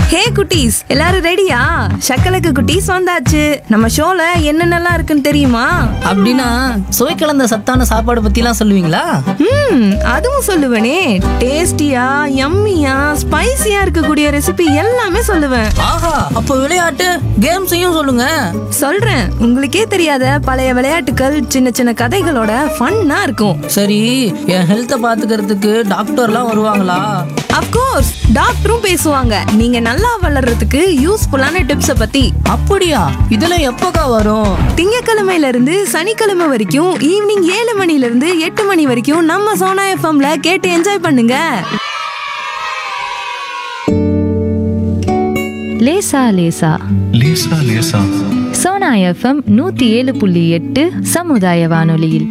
ஹே குட்டீஸ் எல்லாரும் ரெடியா சக்கலக்கு குட்டீஸ் வந்தாச்சு நம்ம ஷோல என்னென்னலாம் இருக்குன்னு தெரியுமா அப்படின்னா சுவை கலந்த சத்தான சாப்பாடு பத்திலாம் சொல்லுவீங்களா ம் அதுவும் சொல்லுவேனே டேஸ்டியா யம்மியா ஸ்பைசியா இருக்கக்கூடிய ரெசிபி எல்லாமே சொல்லுவேன் ஆஹா அப்போ விளையாட்டு கேம்ஸையும் சொல்லுங்க சொல்றேன் உங்களுக்கே தெரியாத பழைய விளையாட்டுகள் சின்ன சின்ன கதைகளோட ஃபன்னா இருக்கும் சரி என் ஹெல்த்தை பாத்துக்கிறதுக்கு டாக்டர்லாம் வருவாங்களா அப்கோர்ஸ் டாக்டரும் பேசுவாங்க நீங்க நல்லா வளர்றதுக்கு யூஸ்ஃபுல்லான டிப்ஸை பத்தி அப்படியா இதெல்லாம் எப்போக்கா வரும் திங்கக்கிழமையில இருந்து சனிக்கிழமை வரைக்கும் ஈவினிங் ஏழு மணில இருந்து எட்டு மணி வரைக்கும் நம்ம சோனா எஃப்எம்ல கேட்டு என்ஜாய் பண்ணுங்க லேசா லேசா லேசா லேசா சோனா எஃப்எம் நூத்தி ஏழு புள்ளி எட்டு சமுதாய வானொலியில்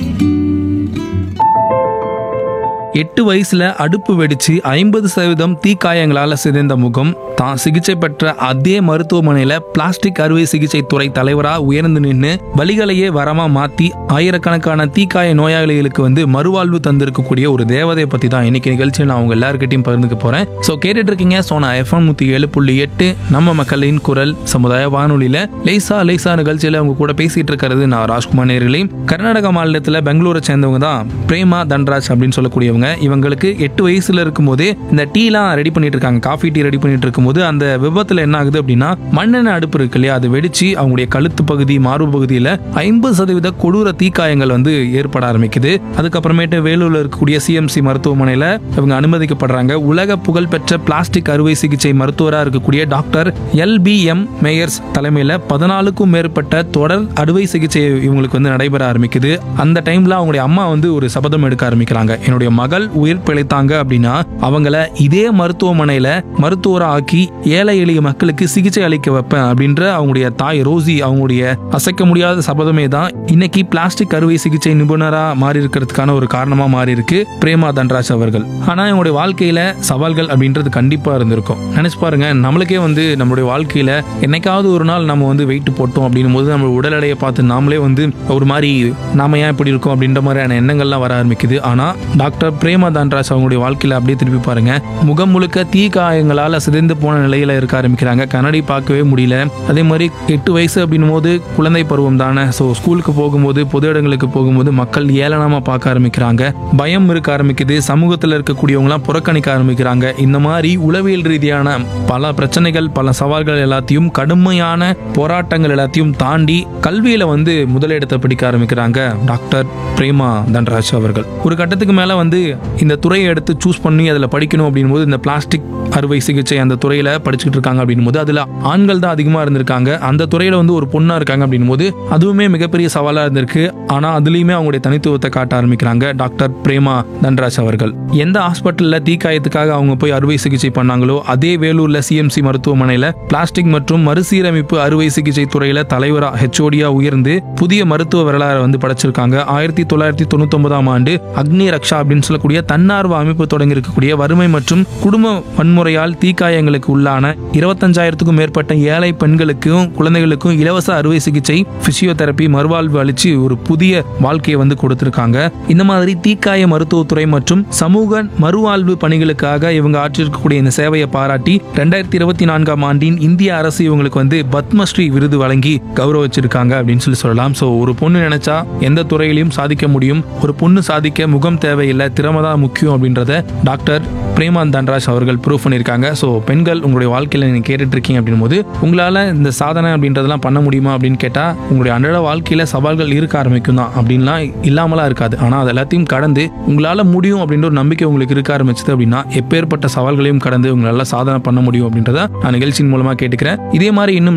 எட்டு வயசுல அடுப்பு வெடிச்சு ஐம்பது சதவீதம் தீக்காயங்களால சிதைந்த முகம் தான் சிகிச்சை பெற்ற அதே மருத்துவமனையில பிளாஸ்டிக் அறுவை சிகிச்சை துறை தலைவரா உயர்ந்து நின்று வலிகளையே வரமா மாத்தி ஆயிரக்கணக்கான தீக்காய நோயாளிகளுக்கு வந்து மறுவாழ்வு தந்திருக்கக்கூடிய ஒரு தேவதையை பத்தி தான் இன்னைக்கு நிகழ்ச்சியில் நான் அவங்க எல்லாருக்கிட்டையும் பகிர்ந்துக்க போறேன் ஸோ கேட்டுட்டு இருக்கீங்க சோனா எஃப்எம் நூத்தி ஏழு புள்ளி எட்டு நம்ம மக்களின் குரல் சமுதாய வானொலியில லேசா லேசா நிகழ்ச்சியில அவங்க கூட பேசிட்டு இருக்கிறது நான் ராஜ்குமார் நேர்களே கர்நாடக மாநிலத்தில் பெங்களூரை சேர்ந்தவங்க தான் பிரேமா தன்ராஜ் அப்படின்னு சொல்லக்கூடியவங்க இவங்களுக்கு எட்டு வயசுல இருக்கும்போதே இந்த டீலாம் ரெடி பண்ணிட்டு இருக்காங்க காஃபி டீ ரெடி பண்ணிட்டு இருக்கும்போது அந்த விபத்துல என்ன ஆகுது அப்படின்னா மண்ணெண்ணெய் அடுப்பு இருக்கு இல்லையா அது வெடிச்சு அவங்களுடைய கழுத்து பகுதி மார்பு பகுதியில் ஐம்பது சதவீத கொடூர தீக்காயங்கள் வந்து ஏற்பட ஆரம்பிக்குது அதுக்கப்புறமேட்டு வேலூர்ல இருக்கக்கூடிய சிஎம்சி மருத்துவமனையில இவங்க அனுமதிக்கப்படுறாங்க உலக புகழ்பெற்ற பிளாஸ்டிக் அறுவை சிகிச்சை மருத்துவராக இருக்கக்கூடிய doctor L P M Meyers தலைமையில் பதினாலுக்கும் மேற்பட்ட தொடர் அறுவை சிகிச்சை இவங்களுக்கு வந்து நடைபெற ஆரம்பிக்குது அந்த டைம்ல அவங்களுடைய அம்மா வந்து ஒரு சபதம் எடுக்க ஆரம்பிக்கிறாங்க என்னுடைய மகள் உயிர் பிழைத்தாங்க அப்படின்னா அவங்கள இதே மருத்துவமனையில மருத்துவரா ஆக்கி ஏழை எளிய மக்களுக்கு சிகிச்சை அளிக்க வைப்பேன் அப்படின்ற அவங்களுடைய தாய் ரோசி அவங்களுடைய அசைக்க முடியாத சபதமே தான் இன்னைக்கு பிளாஸ்டிக் அறுவை சிகிச்சை நிபுணரா மாறி இருக்கிறதுக்கான ஒரு காரணமா மாறி இருக்கு பிரேமா தன்ராஜ் அவர்கள் ஆனா இவங்களுடைய வாழ்க்கையில சவால்கள் அப்படின்றது கண்டிப்பா இருந்திருக்கும் நினைச்சு பாருங்க நம்மளுக்கே வந்து நம்மளுடைய வாழ்க்கையில என்னைக்காவது ஒரு நாள் நம்ம வந்து வெயிட் போட்டோம் அப்படின்னும் போது நம்ம உடல் எடையை பார்த்து நாமளே வந்து ஒரு மாதிரி நாம ஏன் இப்படி இருக்கோம் அப்படின்ற மாதிரியான எண்ணங்கள்லாம் வர ஆரம்பிக்குது ஆனா டாக்டர் பிரேமா தன்ராஜ் அவங்களுடைய வாழ்க்கையில அப்படியே திருப்பி பாருங்க முகம் முழுக்க தீ காயங்களால சிதைந்து போன நிலையில இருக்க ஆரம்பிக்கிறாங்க கண்ணாடி பார்க்கவே முடியல அதே மாதிரி எட்டு வயசு அப்படின்னும் போது குழந்தை பருவம் தானே ஸோ ஸ்கூலுக்கு போகும்போது பொது இடங்களுக்கு போகும்போது மக்கள் ஏளனமா பார்க்க ஆரம்பிக்கிறாங்க பயம் இருக்க ஆரம்பிக்குது சமூகத்தில் இருக்கக்கூடியவங்களாம் புறக்கணிக்க ஆரம்பிக்கிறாங்க இந்த மாதிரி உளவியல் ரீதியான பல பிரச்சனைகள் பல சவால்கள் எல்லாத்தையும் கடுமையான போராட்டங்கள் எல்லாத்தையும் தாண்டி கல்வியில வந்து முதலிடத்தை பிடிக்க ஆரம்பிக்கிறாங்க டாக்டர் பிரேமா தன்ராஜ் அவர்கள் ஒரு கட்டத்துக்கு மேல வந்து இந்த துறையை எடுத்து சூஸ் பண்ணி அதில் படிக்கணும் அப்படின் போது இந்த பிளாஸ்டிக் அறுவை சிகிச்சை அந்த துறையில படிச்சுட்டு இருக்காங்க அப்படின் போது அதுல ஆண்கள் தான் அதிகமா இருந்திருக்காங்க அந்த துறையில வந்து ஒரு பொண்ணா இருக்காங்க அப்படின் போது அதுவுமே மிகப்பெரிய சவாலா இருந்திருக்கு ஆனா அதுலயுமே அவங்களுடைய தனித்துவத்தை காட்ட ஆரம்பிக்கிறாங்க டாக்டர் பிரேமா தன்ராஜ் அவர்கள் எந்த ஹாஸ்பிட்டல்ல தீக்காயத்துக்காக அவங்க போய் அறுவை சிகிச்சை பண்ணாங்களோ அதே வேலூர்ல சிஎம்சி மருத்துவமனையில பிளாஸ்டிக் மற்றும் மறுசீரமைப்பு அறுவை சிகிச்சை துறையில தலைவரா ஹெச்ஓடியா உயர்ந்து புதிய மருத்துவ வரலாறு வந்து படைச்சிருக்காங்க ஆயிரத்தி தொள்ளாயிரத்தி தொண்ணூத்தி ஒன்பதாம் ஆண்டு அக்னி ரக்ஷா அப்படின்னு சொல்லக்கூடிய தன்னார்வ அமைப்பு தொடங்கி இருக்கக்கூடிய வறுமை மற்றும் குடும்ப வன்முறையால் தீக்காயங்களுக்கு உள்ளான இருபத்தஞ்சாயிரத்துக்கும் மேற்பட்ட ஏழை பெண்களுக்கும் குழந்தைகளுக்கும் இலவச அறுவை சிகிச்சை பிசியோதெரப்பி மறுவாழ்வு அளிச்சு ஒரு புதிய வாழ்க்கையை வந்து கொடுத்திருக்காங்க இந்த மாதிரி தீக்காய மருத்துவத்துறை மற்றும் சமூக மறுவாழ்வு பணிகளுக்காக இவங்க ஆற்றிருக்கக்கூடிய இந்த சேவையை பாராட்டி ரெண்டாயிரத்தி இருபத்தி நான்காம் ஆண்டின் இந்திய அரசு இவங்களுக்கு வந்து பத்மஸ்ரீ விருது வழங்கி கௌரவிச்சிருக்காங்க அப்படின்னு சொல்லி சொல்லலாம் ஸோ ஒரு பொண்ணு நினைச்சா எந்த துறையிலையும் சாதிக்க முடியும் ஒரு பொண்ணு சாதிக்க முகம் தேவையில்லை திறமை தான் முக்கியம் அப்படின்றத டாக்டர் பிரேமான் தன்ராஜ் அவர்கள் ப்ரூவ் பண்ணியிருக்காங்க ஸோ பெண்கள் உங்களுடைய வாழ்க்கையில் நீங்கள் கேட்டுட்டு இருக்கீங்க அப்படின் போது உங்களால் இந்த சாதனை அப்படின்றதெல்லாம் பண்ண முடியுமா அப்படின்னு கேட்டால் உங்களுடைய அன்றாட வாழ்க்கையில் சவால்கள் இருக்க ஆரம்பிக்கும் தான் அப்படின்லாம் இல்லாமலாம் இருக்காது ஆனால் அது எல்லாத்தையும் கடந்து உங்களால் முடியும் அப்படின்ற ஒரு நம்பிக்கை உங்களுக்கு இருக்க ஆரம்பிச்சது அப்படின்னா எப்பேற்பட்ட சவால்களையும் கடந்து உங்களால் சாதனை பண்ண முடியும் அப்படின்றத நான் நிகழ்ச்சியின் மூலமாக கேட்டுக்கிறேன் இதே மாதிரி இன்னும்